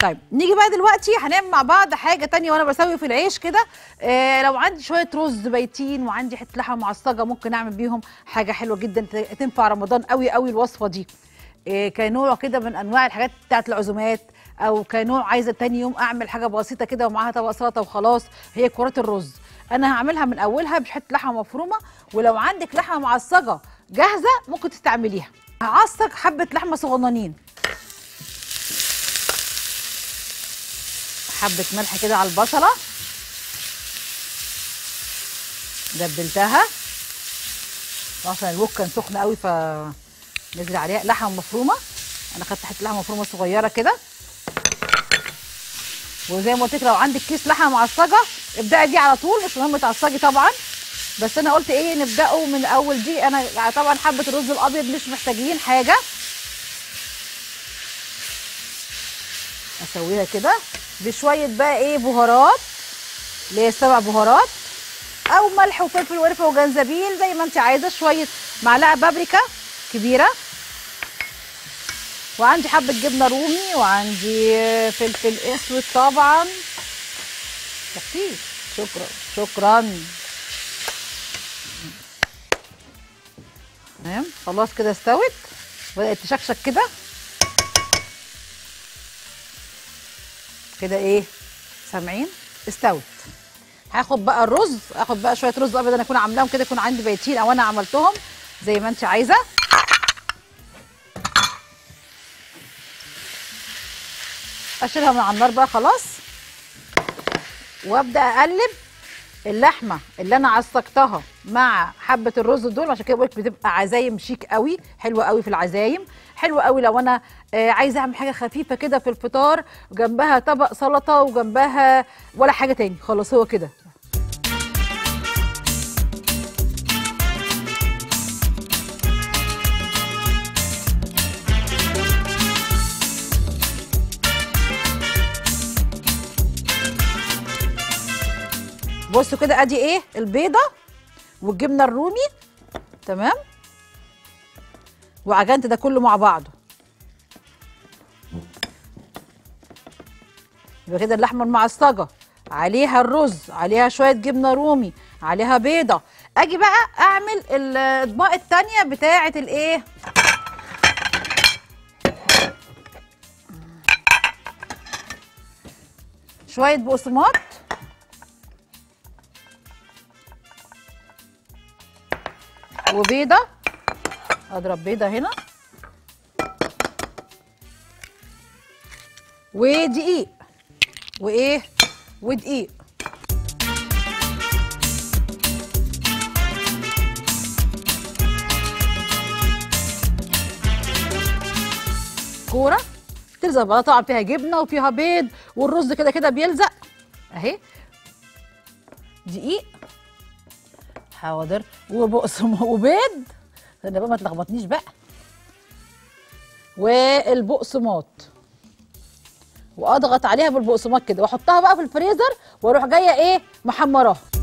طيب نيجي بقى دلوقتي هنعمل مع بعض حاجه تانية وانا بسوي في العيش كده آه لو عندي شويه رز بايتين وعندي حته لحمه معصجه ممكن اعمل بيهم حاجه حلوه جدا ت- تنفع رمضان قوي قوي الوصفه دي آه كنوع كده من انواع الحاجات بتاعت العزومات او كنوع عايزه تاني يوم اعمل حاجه بسيطه كده ومعاها طبق سلطه وخلاص هي كرات الرز انا هعملها من اولها بحته لحمه مفرومه ولو عندك لحمه معصجه جاهزه ممكن تستعمليها هعصج حبه لحمه صغننين حبة ملح كده على البصلة دبلتها اصلا الوك كان سخن قوي ف نزل عليها لحمة مفرومة انا خدت حتة لحمة مفرومة صغيرة كده وزي ما قلت لك لو عندك كيس لحمة معصجة ابدأي دي على طول مش مهم تعصجي طبعا بس انا قلت ايه نبدأه من اول دي انا طبعا حبة الرز الابيض مش محتاجين حاجة اسويها كده بشويه بقى ايه بهارات اللي هي السبع بهارات او ملح وفلفل وقرفه وجنزبيل زي ما انت عايزه شويه معلقه بابريكا كبيره وعندي حبه جبنه رومي وعندي فلفل اسود طبعا كتير شكرا شكرا تمام خلاص كده استوت بدات تشكشك كده كده ايه سامعين استوت هاخد بقى الرز اخد بقى شويه رز ابيض انا اكون عاملاهم كده يكون عندي بايتين او انا عملتهم زي ما انت عايزه اشيلها من على النار بقى خلاص وابدا اقلب اللحمه اللي انا عصقتها مع حبه الرز دول عشان كده بقولك بتبقى عزايم شيك قوي حلوه قوي في العزايم حلوه قوي لو انا آه عايزه اعمل حاجه خفيفه كده في الفطار وجنبها طبق سلطه وجنبها ولا حاجه تاني خلاص هو كده بصوا كده ادي ايه البيضه والجبنه الرومي تمام وعجنت ده كله مع بعضه يبقى كده اللحمه المعصجه عليها الرز عليها شويه جبنه رومي عليها بيضه اجي بقى اعمل الاطباق التانية بتاعه الايه شويه بقسماط وبيضه اضرب بيضه هنا ودقيق وايه ودقيق كوره تلزق بقى طبعا فيها جبنه وفيها بيض والرز كده كده بيلزق اهي دقيق حاضر وبقسم وبيض انا بقى ما تلخبطنيش بقى والبقسماط واضغط عليها بالبقسماط كده واحطها بقى في الفريزر واروح جايه ايه محمراها